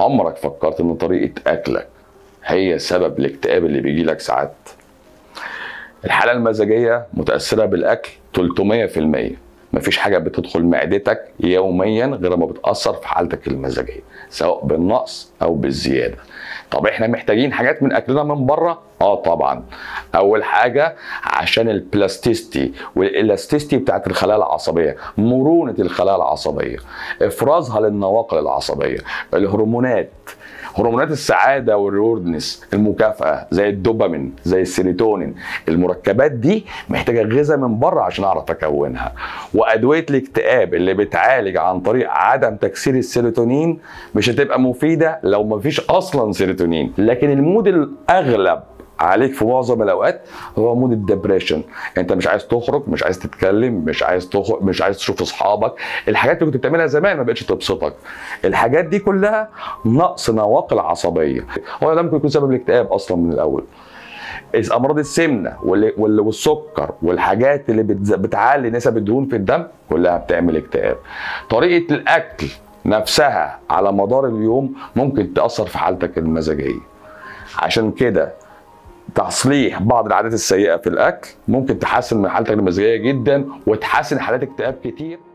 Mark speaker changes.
Speaker 1: عمرك فكرت ان طريقه اكلك هي سبب الاكتئاب اللي بيجي لك ساعات الحاله المزاجيه متاثره بالاكل 300% مفيش حاجه بتدخل معدتك يوميا غير ما بتاثر في حالتك المزاجيه سواء بالنقص او بالزياده طب احنا محتاجين حاجات من اكلنا من بره اه طبعا اول حاجه عشان البلاستيستي والالاستيستي بتاعت الخلايا العصبيه مرونه الخلايا العصبيه افرازها للنواقل العصبيه الهرمونات هرمونات السعاده والريوردنس المكافاه زي الدوبامين زي السيروتونين المركبات دي محتاجه غذاء من بره عشان اعرف اكونها وادويه الاكتئاب اللي بتعالج عن طريق عدم تكسير السيروتونين مش هتبقى مفيده لو مفيش اصلا سيروتونين لكن المود الاغلب عليك في معظم الاوقات هو مود الدبريشن انت مش عايز تخرج مش عايز تتكلم مش عايز تخرج مش عايز تشوف اصحابك الحاجات اللي كنت بتعملها زمان ما بقتش تبسطك الحاجات دي كلها نقص نواقل عصبيه هو ده ممكن يكون سبب الاكتئاب اصلا من الاول امراض السمنه وال- وال- والسكر والحاجات اللي بتز- بتعلي نسب الدهون في الدم كلها بتعمل اكتئاب طريقه الاكل نفسها على مدار اليوم ممكن تاثر في حالتك المزاجيه عشان كده تصليح بعض العادات السيئه في الاكل ممكن تحسن من حالتك المزاجيه جدا وتحسن حالات اكتئاب كتير